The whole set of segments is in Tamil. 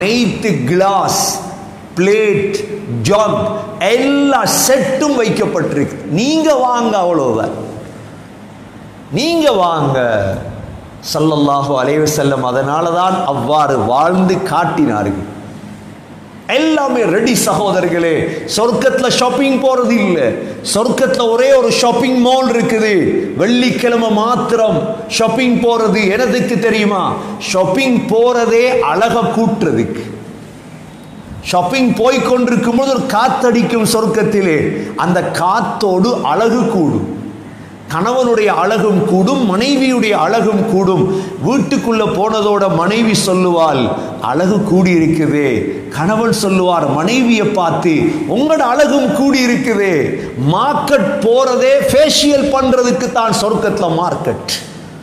அனைத்து கிளாஸ் பிளேட் ஜாக் எல்லா செட்டும் வைக்கப்பட்டிருக்கு நீங்க வாங்க அவ்வளவுதான் நீங்க வாங்க ஸல்லல்லாஹு அலைஹி வஸல்லம் அதனால தான் அவ்வாறு வாழ்ந்து காட்டினார்கள் எல்லாமே ரெடி சகோதரர்களே சொர்க்கத்துல ஷாப்பிங் போறது இல்ல சொர்க்கத்துல ஒரே ஒரு ஷாப்பிங் மால் இருக்குது வெள்ளிக்கிழமை மாத்திரம் ஷாப்பிங் போறது எனதுக்கு தெரியுமா ஷாப்பிங் போறதே அழக கூட்டுறதுக்கு ஷாப்பிங் போய் கொண்டிருக்கும் போது ஒரு காத்தடிக்கும் சொர்க்கத்திலே அந்த காத்தோடு அழகு கூடும் கணவனுடைய அழகும் கூடும் மனைவியுடைய அழகும் கூடும் வீட்டுக்குள்ள போனதோட மனைவி சொல்லுவாள் அழகு கூடி இருக்குதே கணவன் சொல்லுவார் மனைவியை பார்த்து உங்களோட அழகும் கூடி இருக்குதே மார்க்கெட் போறதே ஃபேஷியல் பண்றதுக்கு தான் சொர்க்கத்துல மார்க்கெட்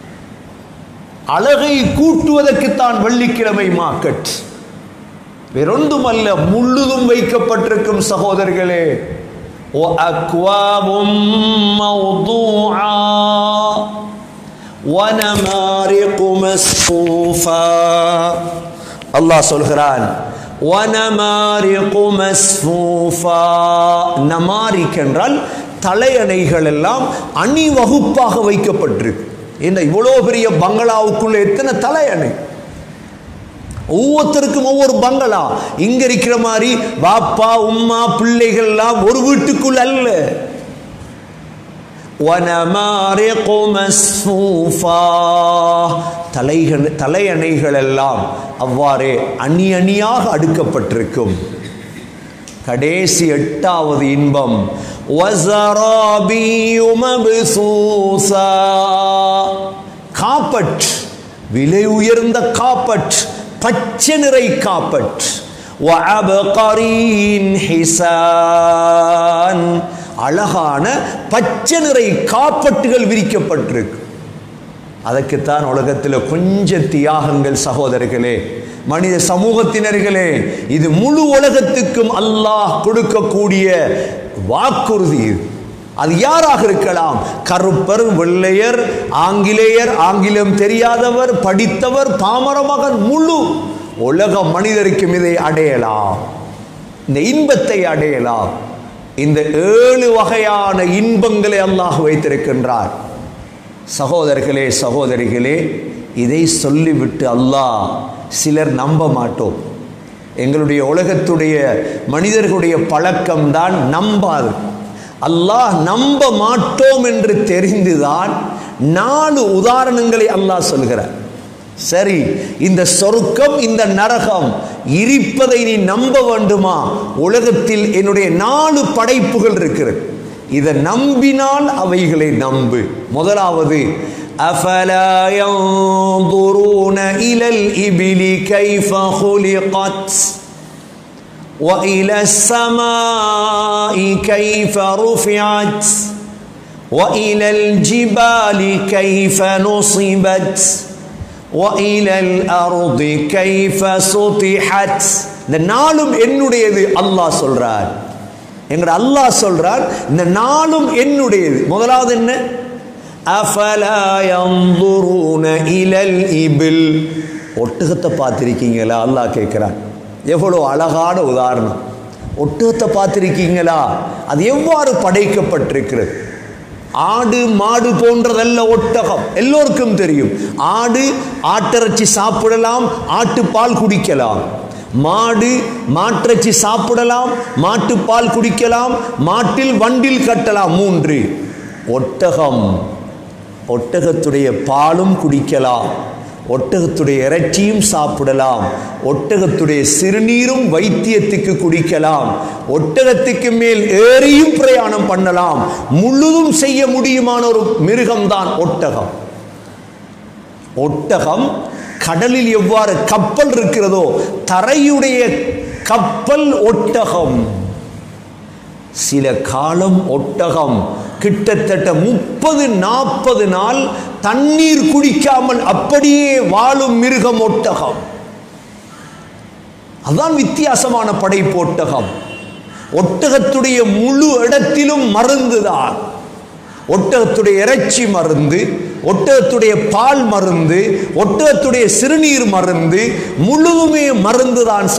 அழகை கூட்டுவதற்கு தான் வெள்ளிக்கிழமை மார்க்கெட் வேறொன்றுமல்ல முழுதும் வைக்கப்பட்டிருக்கும் சகோதரர்களே وأكواب موضوعة ونمارق مصفوفة அல்லாஹ் சொல்கிறான் وَنَمَارِقُ مَصْفُوفًا நமாரிக் என்றால் தலையணைகள் எல்லாம் அணிவகுப்பாக வைக்கப்பட்டிருக்கு என்ன இவ்வளோ பெரிய பங்களாவுக்குள்ள எத்தனை தலையணை ஒவ்வொருத்தருக்கும் ஒவ்வொரு பங்களா இங்க இருக்கிற மாதிரி பாப்பா உம்மா பிள்ளைகள் எல்லாம் ஒரு வீட்டுக்குள் அல்ல وَنَمَارِقُ مَصْفُوفًا தலைகள் தலையணைகள் எல்லாம் அவ்வாறே அணி அணியாக அடுக்கப்பட்டிருக்கும் கடைசி எட்டாவது இன்பம் وَزَرَابِيُّ مَبْثُوثًا காப்பட் விலை உயர்ந்த காப்பட் பச்சை நிறை காப்பட் وَعَبْقَرِيٍ حِسَانٍ அழகான பச்சை நிறை காப்பட்டுகள் விரிக்கப்பட்டிருக்கு அதற்குத்தான் உலகத்தில் கொஞ்சம் தியாகங்கள் சகோதரர்களே மனித சமூகத்தினர்களே இது முழு உலகத்துக்கும் அல்லாஹ் கொடுக்கக்கூடிய வாக்குறுதி இது அது யாராக இருக்கலாம் கருப்பர் வெள்ளையர் ஆங்கிலேயர் ஆங்கிலம் தெரியாதவர் படித்தவர் பாமர மகன் முழு உலக மனிதருக்கும் இதை அடையலாம் இந்த இன்பத்தை அடையலாம் இந்த ஏழு வகையான இன்பங்களை அல்லாஹ் வைத்திருக்கின்றார் சகோதரர்களே சகோதரிகளே இதை சொல்லிவிட்டு அல்லாஹ் சிலர் நம்ப மாட்டோம் எங்களுடைய உலகத்துடைய மனிதர்களுடைய பழக்கம்தான் நம்பாது அல்லாஹ் நம்ப மாட்டோம் என்று தெரிந்துதான் நாலு உதாரணங்களை அல்லாஹ் சொல்கிறார் சரி இந்த சொர்க்கம் இந்த நரகம் இருப்பதை நீ நம்ப வேண்டுமா உலகத்தில் என்னுடைய நாலு படைப்புகள் இருக்கிறது இதை நம்பினால் அவைகளை நம்பு முதலாவது أفلا ينظرون إلى الإبل كيف خلقت وإلى السماء كيف رفعت وإلى الجبال كيف نصبت وإلى الأرض كيف سطحت இந்த நாளும் என்னுடையது அல்லாஹ் சொல்றார் எங்கட அல்லாஹ் சொல்றார் இந்த நாளும் என்னுடையது முதலாவது என்ன அஃபலா யன்துரூன இலல் இபில் ஒட்டகத்தை பார்த்திருக்கீங்களா அல்லாஹ் கேட்கிறான் எவ்வளோ அழகான உதாரணம் ஒட்டகத்தை பார்த்திருக்கீங்களா அது எவ்வாறு படைக்கப்பட்டிருக்கிறது ஆடு மாடு போன்றதல்ல ஒட்டகம் எல்லோருக்கும் தெரியும் ஆடு ஆட்டிறைச்சி சாப்பிடலாம் ஆட்டுப்பால் குடிக்கலாம் மாடு மாட்டிறைச்சி சாப்பிடலாம் மாட்டுப்பால் குடிக்கலாம் மாட்டில் வண்டில் கட்டலாம் மூன்று ஒட்டகம் ஒட்டகத்துடைய பாலும் குடிக்கலாம் ஒட்டகத்துடைய இறைச்சியும் சாப்பிடலாம் ஒட்டகத்துடைய சிறுநீரும் வைத்தியத்துக்கு குடிக்கலாம் ஒட்டகத்துக்கு மேல் ஏறியும் பிரயாணம் பண்ணலாம் முழுதும் செய்ய முடியுமான ஒரு மிருகம்தான் ஒட்டகம் ஒட்டகம் கடலில் எவ்வாறு கப்பல் இருக்கிறதோ தரையுடைய கப்பல் ஒட்டகம் சில காலம் ஒட்டகம் கிட்டத்தட்ட முப்பது நாற்பது நாள் தண்ணீர் குடிக்காமல் அப்படியே வாழும் மிருகம் ஒட்டகம் அதான் வித்தியாசமான படைப்பு ஒட்டகம் ஒட்டகத்துடைய முழு இடத்திலும் மருந்துதான் ஒட்டகத்துடைய இறைச்சி மருந்து ஒட்டகத்துடைய பால் மருந்து ஒட்டகத்துடைய சிறுநீர் மருந்து முழுதுமே மருந்து தான்